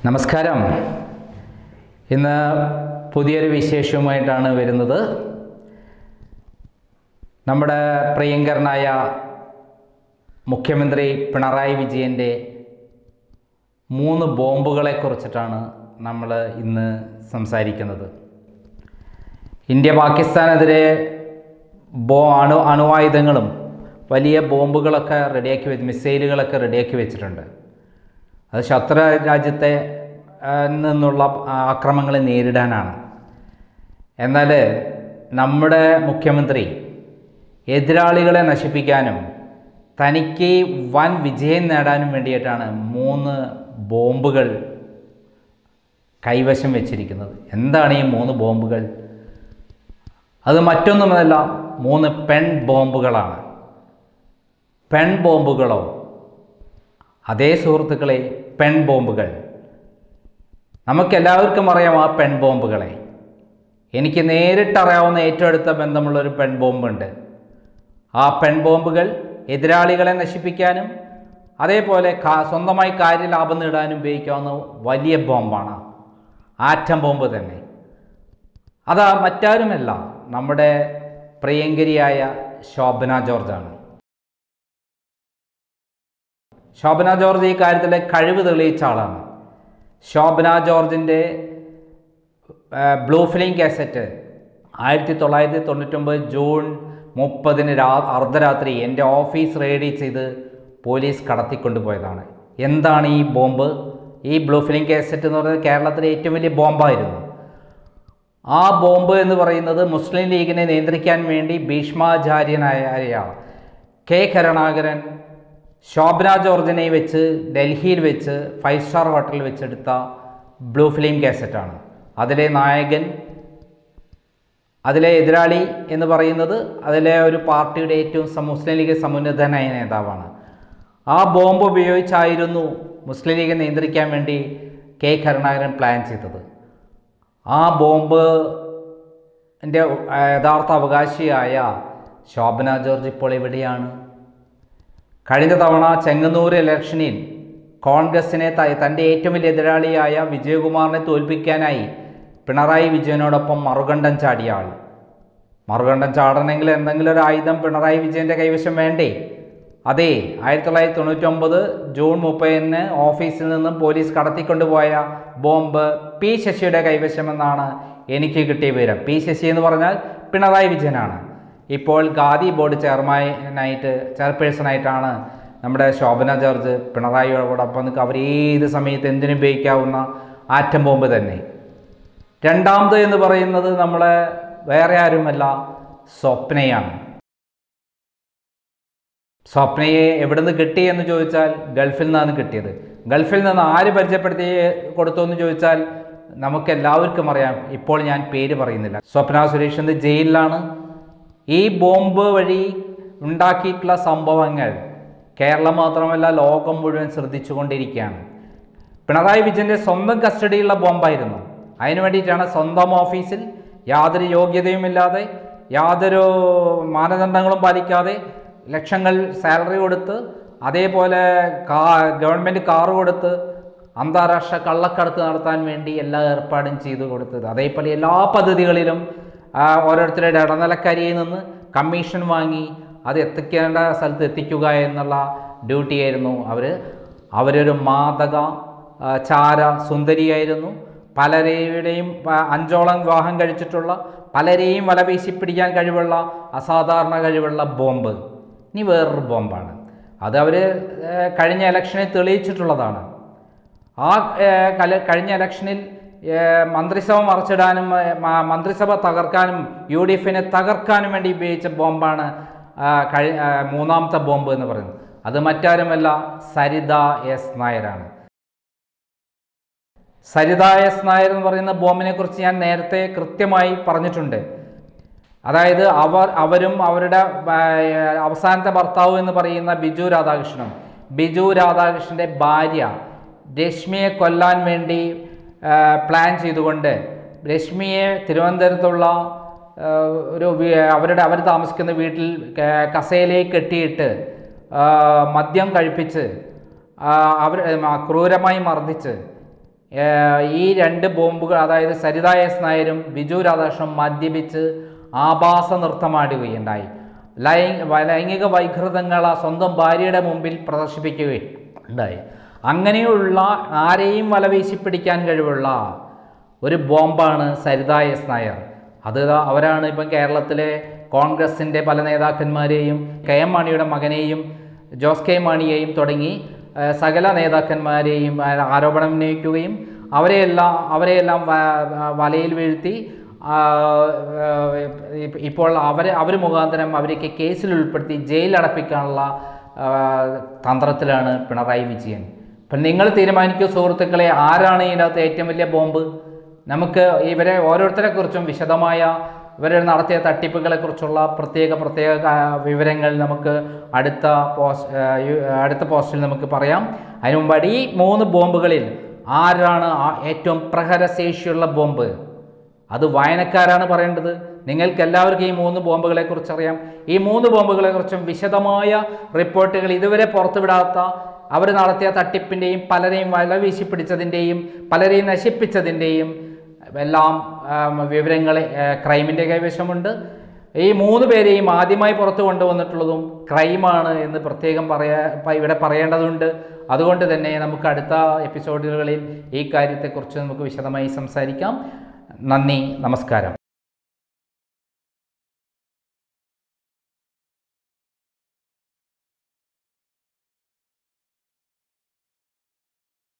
നമസ്കാരം ഇന്ന് പുതിയൊരു വിശേഷവുമായിട്ടാണ് വരുന്നത് നമ്മുടെ പ്രിയങ്കരനായ മുഖ്യമന്ത്രി പിണറായി വിജയൻ്റെ മൂന്ന് ബോംബുകളെ കുറിച്ചിട്ടാണ് നമ്മൾ ഇന്ന് സംസാരിക്കുന്നത് ഇന്ത്യ പാകിസ്ഥാനെതിരെ ബോ അണു അണുവായുധങ്ങളും വലിയ ബോംബുകളൊക്കെ റെഡിയാക്കി വെച്ച് മിസൈലുകളൊക്കെ റെഡിയാക്കി വെച്ചിട്ടുണ്ട് അത് ശത്രു രാജ്യത്തെ ആ, നിന്നുള്ള ആക്രമണങ്ങളെ നേരിടാനാണ് എന്നാൽ നമ്മുടെ മുഖ്യമന്ത്രി എതിരാളികളെ നശിപ്പിക്കാനും തനിക്ക് വൻ വിജയം നേടാനും വേണ്ടിയിട്ടാണ് മൂന്ന് ബോംബുകൾ കൈവശം വെച്ചിരിക്കുന്നത് എന്താണ് ഈ മൂന്ന് ബോംബുകൾ അത് മറ്റൊന്നുമല്ല മൂന്ന് പെൺ ബോംബുകളാണ് പെൺ ബോംബുകളോ അതേ സുഹൃത്തുക്കളെ പെൺ ബോംബുകൾ നമുക്കെല്ലാവർക്കും അറിയാം ആ പെൺ ബോംബുകളെ എനിക്ക് നേരിട്ടറിയാവുന്ന ഏറ്റവും അടുത്ത ബന്ധമുള്ളൊരു പെൺ ബോംബുണ്ട് ആ പെൺ ബോംബുകൾ എതിരാളികളെ നശിപ്പിക്കാനും അതേപോലെ കാ സ്വന്തമായി കാര്യലാഭം നേടാനും ഉപയോഗിക്കാവുന്ന വലിയ ബോംബാണ് ആറ്റം ബോംബ് തന്നെ അത് മറ്റാരുമല്ല നമ്മുടെ പ്രിയങ്കരിയായ ശോഭന ജോർജാണ് ശോഭന ജോർജ് ഈ കാര്യത്തിൽ കഴിവ് തെളിയിച്ച ആളാണ് ശോഭന ജോർജിൻ്റെ ബ്ലൂ ഫിലിം കാസറ്റ് ആയിരത്തി തൊള്ളായിരത്തി തൊണ്ണൂറ്റൊമ്പത് ജൂൺ മുപ്പതിന് രാ അർദ്ധരാത്രി എൻ്റെ ഓഫീസ് റെയ്ഡ് ചെയ്ത് പോലീസ് കടത്തിക്കൊണ്ടുപോയതാണ് എന്താണ് ഈ ബോംബ് ഈ ബ്ലൂ ഫിലിം കാസറ്റ് എന്ന് പറയുന്നത് കേരളത്തിലെ ഏറ്റവും വലിയ ബോംബായിരുന്നു ആ ബോംബ് എന്ന് പറയുന്നത് മുസ്ലിം ലീഗിനെ നിയന്ത്രിക്കാൻ വേണ്ടി ഭീഷ്മാചാര്യനായ കെ കരുണാകരൻ ശോഭന ജോർജിനെ വെച്ച് ഡൽഹിയിൽ വെച്ച് ഫൈവ് സ്റ്റാർ ഹോട്ടലിൽ വെച്ചെടുത്ത ബ്ലൂ ഫിലിം കാസറ്റാണ് അതിലെ നായകൻ അതിലെ എതിരാളി എന്ന് പറയുന്നത് അതിലെ ഒരു പാർട്ടിയുടെ ഏറ്റവും സം- മുസ്ലിം ലീഗ് സമുന്നതനായ നേതാവാണ് ആ ബോംബ് ഉപയോഗിച്ചായിരുന്നു മുസ്ലിം ലീഗ് നിയന്ത്രിക്കാൻ വേണ്ടി കെ കരുണാകരൻ പ്ലാൻ ചെയ്തത് ആ ബോംബ് ൻ്റെ യഥാർത്ഥ അവകാശിയായ ശോഭന ജോർജ് ഇപ്പോൾ എവിടെയാണ് കഴിഞ്ഞ തവണ ചെങ്ങന്നൂർ ഇലക്ഷനിൽ കോൺഗ്രസിനെ ത- തൻ്റെ ഏറ്റവും വലിയ എതിരാളിയായ വിജയകുമാറിനെ തോൽപ്പിക്കാനായി പിണറായി വിജയനോടൊപ്പം മറുകണ്ഠം ചാടിയ ആൾ മറുകണ്ഠം ചാടണമെങ്കിൽ എന്തെങ്കിലും ഒരു ആയുധം പിണറായി വിജയൻ്റെ കൈവശം വേണ്ടേ അതെ ആയിരത്തി തൊള്ളായിരത്തി തൊണ്ണൂറ്റൊമ്പത് ജൂൺ മുപ്പതിന് ഓഫീസിൽ നിന്നും പോലീസ് കടത്തിക്കൊണ്ടുപോയ ബോംബ് പി ശശിയുടെ കൈവശമെന്നാണ് എനിക്ക് കിട്ടിയ വിവരം പി ശശി എന്ന് പറഞ്ഞാൽ പിണറായി വിജയനാണ് ഇപ്പോൾ ഖാദി ബോർഡ് ചെയർമാനായിട്ട് ചെയർപേഴ്സണായിട്ടാണ് നമ്മുടെ ശോഭന ജോർജ് പിണറായിയോടൊപ്പം നിൽക്കുക അവർ ഏത് സമയത്ത് എന്തിനും ഉപയോഗിക്കാവുന്ന ആറ്റം ബോംബ് തന്നെ രണ്ടാമത് എന്ന് പറയുന്നത് നമ്മളെ വേറെ ആരുമല്ല സ്വപ്നയാണ് സ്വപ്നയെ എവിടെ നിന്ന് കിട്ടി എന്ന് ചോദിച്ചാൽ ഗൾഫിൽ നിന്നാണ് കിട്ടിയത് ഗൾഫിൽ നിന്ന് ആര് പരിചയപ്പെടുത്തി കൊടുത്തു എന്ന് ചോദിച്ചാൽ നമുക്ക് എല്ലാവർക്കും അറിയാം ഇപ്പോൾ ഞാൻ പേര് പറയുന്നില്ല സ്വപ്ന സുരേഷ് ഇന്ന് ജയിലിലാണ് ഈ ബോംബ് വഴി ഉണ്ടാക്കിയിട്ടുള്ള സംഭവങ്ങൾ കേരളം മാത്രമല്ല ലോകം മുഴുവൻ ശ്രദ്ധിച്ചുകൊണ്ടിരിക്കുകയാണ് പിണറായി വിജയൻ്റെ സ്വന്തം കസ്റ്റഡിയിലുള്ള ബോംബായിരുന്നു അതിനു വേണ്ടിയിട്ടാണ് സ്വന്തം ഓഫീസിൽ യാതൊരു യോഗ്യതയുമില്ലാതെ യാതൊരു മാനദണ്ഡങ്ങളും പാലിക്കാതെ ലക്ഷങ്ങൾ സാലറി കൊടുത്ത് അതേപോലെ കാ ഗവൺമെൻറ് കാറ് കൊടുത്ത് അന്താരാഷ്ട്ര കള്ളക്കടത്ത് നടത്താൻ വേണ്ടി എല്ലാ ഏർപ്പാടും ചെയ്തു കൊടുത്തത് അതേപോലെ എല്ലാ പദ്ധതികളിലും ആ, ഓരോരുത്തരുടെ ഇടനിലക്കാരിയിൽ നിന്ന് കമ്മീഷൻ വാങ്ങി അത് എത്തിക്കേണ്ട സ്ഥലത്ത് എത്തിക്കുക എന്നുള്ള ഡ്യൂട്ടിയായിരുന്നു അവർ അവരൊരു മാതക ആ, ചാര സുന്ദരിയായിരുന്നു പലരെയും ആ, അഞ്ചോളം വിവാഹം കഴിച്ചിട്ടുള്ള പലരെയും വല വീശി പിടിക്കാൻ കഴിവുള്ള അസാധാരണ കഴിവുള്ള ബോംബ് ഇനി വേറൊരു ബോംബാണ് അത് അവർ കഴിഞ്ഞ ഇലക്ഷനിൽ തെളിയിച്ചിട്ടുള്ളതാണ് ആ ഏർ, കല കഴിഞ്ഞ ഇലക്ഷനിൽ ഏർ, മന്ത്രിസഭ മറച്ചിടാനും ഏർ, മ- മന്ത്രിസഭ തകർക്കാനും യു ഡി എഫിനെ തകർക്കാനും വേണ്ടി ഉപയോഗിച്ച ബോംബാണ് ആ, കഴി ആ, മൂന്നാമത്തെ ബോംബ് എന്ന് പറയുന്നത് അത് മറ്റാരുമല്ല സരിത എസ് നായരാണ് സരിത എസ് നായർ എന്ന് പറയുന്ന ബോംബിനെ കുറിച്ച് ഞാൻ നേരത്തെ കൃത്യമായി പറഞ്ഞിട്ടുണ്ട് അതായത് അവർ അവരും അവരുടെ ആ, അവസാനത്തെ ഭർത്താവ് എന്ന് പറയുന്ന ബിജു രാധാകൃഷ്ണനും ബിജു രാധാകൃഷ്ണൻ്റെ ഭാര്യ രശ്മിയെ കൊല്ലാൻ വേണ്ടി ആ, പ്ലാൻ ചെയ്തുകൊണ്ട് രശ്മിയെ തിരുവനന്തപുരത്തുള്ള ആ, ഒരു വീ- അവരുടെ അവർ താമസിക്കുന്ന വീട്ടിൽ ക- കസേലയിൽ കെട്ടിയിട്ട് ആ, മദ്യം കഴിപ്പിച്ച് അവർ ക്രൂരമായി മർദ്ദിച്ച് ഏഹ്, ഈ രണ്ട് ബോംബുകൾ അതായത് സരിത എസ് നായരും ബിജു രാധാകൃഷ്ണൻ മദ്യപിച്ച് ആഭാസ നൃത്തമാടുകയുണ്ടായി ലൈ വ- ലൈംഗിക വൈകൃതങ്ങൾ ആ സ്വന്തം ഭാര്യയുടെ മുമ്പിൽ പ്രദർശിപ്പിക്കുകയുണ്ടായി അങ്ങനെയുള്ള ആരെയും വലവീശി പിടിക്കാൻ കഴിവുള്ള ഒരു ബോംബാണ് സരിത എസ് നായർ അത് ദാ അവരാണ് ഇപ്പം കേരളത്തിലെ കോൺഗ്രസിൻ്റെ പല നേതാക്കന്മാരെയും കെ എം മാണിയുടെ മകനെയും ജോസ് കെ മാണിയെയും തുടങ്ങി ആ, സകല നേതാക്കന്മാരെയും ആ, ആരോപണം ഉന്നയിക്കുകയും അവരെയെല്ലാം അവരെയെല്ലാം വ- വലയിൽ വീഴ്ത്തി ആ, ആ, ഇപ്പ- ഇപ്പോൾ അവരെ അവർ മുഖാന്തരം അവരൊക്കെ കേസിൽ ഉൾപ്പെടുത്തി ജയിലടപ്പിക്കാനുള്ള ആ, തന്ത്രത്തിലാണ് പിണറായി വിജയൻ അപ്പം നിങ്ങൾ തീരുമാനിക്കൂ സുഹൃത്തുക്കളെ ആരാണ് ഇതിനകത്ത് ഏറ്റവും വലിയ ബോംബ് നമുക്ക് ഇവരെ ഓരോരുത്തരെ കുറിച്ചും വിശദമായ ഇവർ നടത്തിയ തട്ടിപ്പുകളെക്കുറിച്ചുള്ള പ്രത്യേക പ്രത്യേക ആ, വിവരങ്ങൾ നമുക്ക് അടുത്ത പോസ്റ്റ് ആ, യു- അടുത്ത പോസ്റ്റിൽ നമുക്ക് പറയാം അതിനു മുമ്പായിട്ട് ഈ മൂന്ന് ബോംബുകളിൽ ആരാണ് ആ ഏറ്റവും പ്രഹരശേഷിയുള്ള ബോംബ് അത് വായനക്കാരാണ് പറയേണ്ടത് നിങ്ങൾക്ക് എല്ലാവർക്കും ഈ മൂന്ന് ബോംബുകളെ കുറിച്ച് അറിയാം ഈ മൂന്ന് ബോംബുകളെ കുറിച്ചും വിശദമായ റിപ്പോർട്ടുകൾ ഇതുവരെ പുറത്തുവിടാത്ത അവർ നടത്തിയ തട്ടിപ്പിൻ്റെയും പലരെയും വല വീശി പിടിച്ചതിൻ്റെയും പലരെയും നശിപ്പിച്ചതിൻ്റെയും എല്ലാം ആം, വിവരങ്ങൾ ക്രൈമിൻ്റെ കൈവശമുണ്ട് ഈ മൂന്ന് പേരെയും ആദ്യമായി പുറത്തു കൊണ്ടുവന്നിട്ടുള്ളതും ക്രൈമാണ് എന്ന് പ്രത്യേകം പറയാ പ- ഇവിടെ പറയേണ്ടതുണ്ട് അതുകൊണ്ട് തന്നെ നമുക്ക് അടുത്ത എപ്പിസോഡുകളിൽ ഈ കാര്യത്തെക്കുറിച്ച് നമുക്ക് വിശദമായി സംസാരിക്കാം നന്ദി നമസ്കാരം